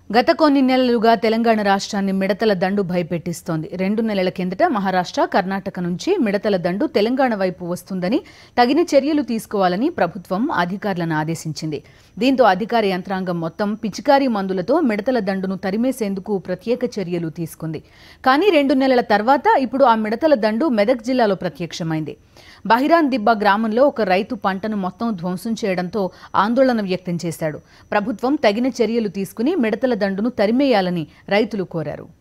గత కొన్ని నెలలుగా తెలంగాణ రాష్ట్రాన్ని మిడతల దండు భయపెట్టిస్తోంది రెండు నెలల కిందట మహారాష్ట్ర కర్ణాటక నుంచి మిడతల దండు తెలంగాణ వైపు వస్తుందని తగిన చర్యలు తీసుకోవాలని ప్రభుత్వం అధికారులను ఆదేశించింది దీంతో అధికార యంత్రాంగం మొత్తం పిచికారీ మందులతో మిడతల దండును తరిమేసేందుకు ప్రత్యేక చర్యలు తీసుకుంది కానీ రెండు నెలల తర్వాత ఇప్పుడు ఆ మిడతల దండు మెదక్ జిల్లాలో ప్రత్యక్షమైంది బహిరాన్ దిబ్బ గ్రామంలో ఒక రైతు పంటను మొత్తం ధ్వంసం చేయడంతో ఆందోళన వ్యక్తం చేశాడు ప్రభుత్వం తగిన చర్యలు తీసుకుని మిడతల దండును తరిమేయాలని రైతులు కోరారు